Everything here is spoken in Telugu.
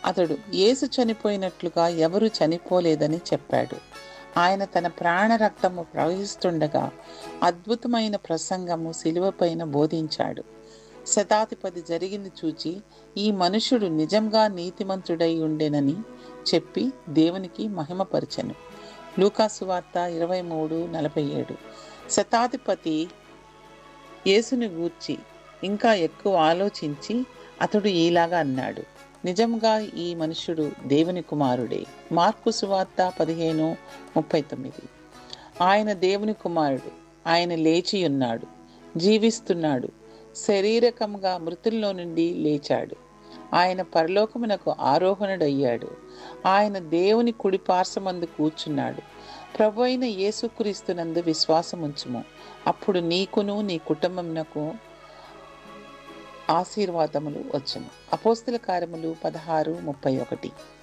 అతడు యేసు చనిపోయినట్లుగా ఎవరు చనిపోలేదని చెప్పాడు ఆయన తన ప్రాణ రక్తము ప్రవహిస్తుండగా అద్భుతమైన ప్రసంగము శిలువపైన బోధించాడు శతాధిపతి జరిగింది చూచి ఈ మనుషుడు నిజంగా నీతిమంతుడై ఉండెనని చెప్పి దేవునికి మహిమపరచెను లూకాసు వార్త ఇరవై మూడు నలభై ఏడు శతాధిపతి యేసుని గూర్చి ఇంకా ఎక్కువ ఆలోచించి అతడు ఈలాగా అన్నాడు నిజంగా ఈ మనుషుడు దేవుని కుమారుడే మార్కు సువార్త పదిహేను ముప్పై తొమ్మిది ఆయన దేవుని కుమారుడు ఆయన లేచి ఉన్నాడు జీవిస్తున్నాడు శరీరకంగా మృతుల్లో నుండి లేచాడు ఆయన పరలోకమునకు ఆరోహణుడయ్యాడు ఆయన దేవుని కుడి పార్శ్వమందు కూర్చున్నాడు ప్రభు అయిన యేసుక్రీస్తునందు విశ్వాసం ఉంచుము అప్పుడు నీకును నీ కుటుంబమునకు ఆశీర్వాదములు వచ్చును అపోస్తుల కార్యములు పదహారు ముప్పై ఒకటి